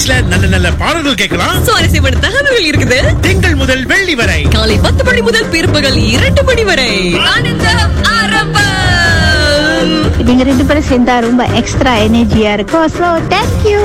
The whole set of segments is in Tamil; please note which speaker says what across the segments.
Speaker 1: நிகழ்ச்சியில நல்ல நல்ல பாடல்கள் கேட்கலாம்
Speaker 2: சுவாரஸ்யமான தகவல்கள் இருக்குது
Speaker 1: திங்கள் முதல் வெள்ளி வரை
Speaker 2: காலை பத்து மணி முதல் பிற்பகல் இரண்டு மணி வரை ஆனந்தம் ஆரம்பம்
Speaker 3: நீங்க ரெண்டு பேரும் சேர்ந்தா ரொம்ப எக்ஸ்ட்ரா எனர்ஜியா இருக்கும் ஸோ தேங்க்யூ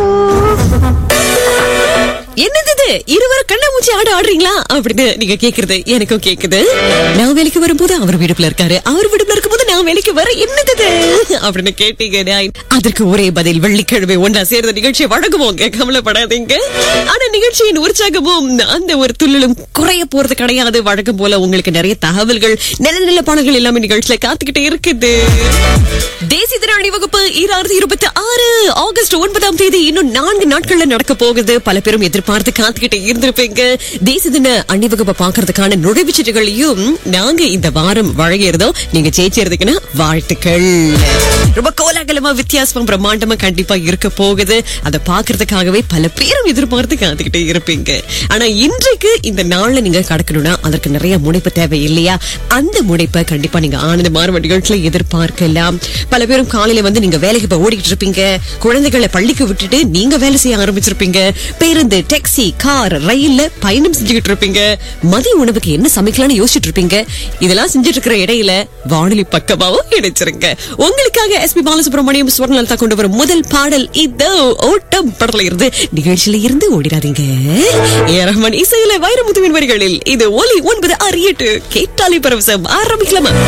Speaker 2: என்னது இது இருவரும் கண்ணாமூச்சி ஆட ஆடுறீங்களா அப்படின்னு நீங்க கேக்குறது எனக்கும் கேக்குது நான் வேலைக்கு வரும்போது அவர் வீடுக்குள்ள இருக்காரு அவர் வீடுக்குள்ள இருக்கும்போது நான் வேலைக்கு வர என்னது இது? அப்படின்னு கேட்டீங்க நான் அதற்கு ஒரே பதில் வெள்ளிக்கிழமை ஒன்றா சேர்ந்த நிகழ்ச்சியை வழங்குவோங்க கவலைப்படாதீங்க ஆனா நிகழ்ச்சியின் உற்சாகமும் அந்த ஒரு துள்ளலும் குறைய போறது கிடையாது வழக்கம் போல உங்களுக்கு நிறைய தகவல்கள் நல்ல நல்ல பாடல்கள் எல்லாமே நிகழ்ச்சியில காத்துக்கிட்டே இருக்குது தேசிய தின அணிவகுப்பு ஈராயிரத்தி இருபத்தி ஆறு ஆகஸ்ட் ஒன்பதாம் தேதி இன்னும் நான்கு நாட்கள்ல நடக்க போகுது பல பேரும் எதிர்பார்த்து காத்துக்கிட்டு இருந்திருப்பீங்க தேசிய தின அணிவகுப்பை பாக்குறதுக்கான நுழைவுச்சீட்டுகளையும் நாங்க இந்த வாரம் வழங்கியிருந்தோம் நீங்க ஜெயிச்சிருந்தீங்கன்னா வாழ்த்துக்கள் ரொம்ப கோலாகலமா வித்தியாசமா பிரம்மாண்டமா கண்டிப்பா இருக்க போகுது அதை பாக்குறதுக்காகவே பல பேரும் எதிர்பார்த்து காத்துக்கிட்டே இருப்பீங்க ஆனா இன்றைக்கு இந்த நாள்ல நீங்க கடக்கணும்னா அதற்கு நிறைய முனைப்பு தேவை இல்லையா அந்த முனைப்பை கண்டிப்பா நீங்க ஆனந்த மாறுவ நிகழ்ச்சியில எதிர்பார்க்கலாம் பல பேரும் காலையில வந்து நீங்க வேலைக்கு இப்ப ஓடிட்டு இருப்பீங்க குழந்தைகளை பள்ளிக்கு விட்டுட்டு நீங்க வேலை செய்ய ஆரம்பிச்சிருப்பீங்க பேருந்து டாக்ஸி கார் ரயில்ல பயணம் செஞ்சுக்கிட்டு இருப்பீங்க மதிய உணவுக்கு என்ன சமைக்கலாம்னு யோசிச்சுட்டு இருப்பீங்க இதெல்லாம் செஞ்சுட்டு இருக்கிற இடையில வானொலி பக்கமாவும் இணைச்சிருங்க உங்களுக்காக எஸ் பி பாலசுப்ரமணியம் ஸ்வர்ணலதா கொண்டு வரும் முதல் பாடல் இதோ ஓட்டம் படத்துல இருந்து நிகழ்ச்சியில இருந்து ஓடிடாதீங்க ஏ ரஹ்மான் இசையில வைரமுத்துவின் வரிகளில் இது ஒலி ஒன்பது ஆறு எட்டு கேட்டாலே பரவசம் ஆரம்பிக்கலாமா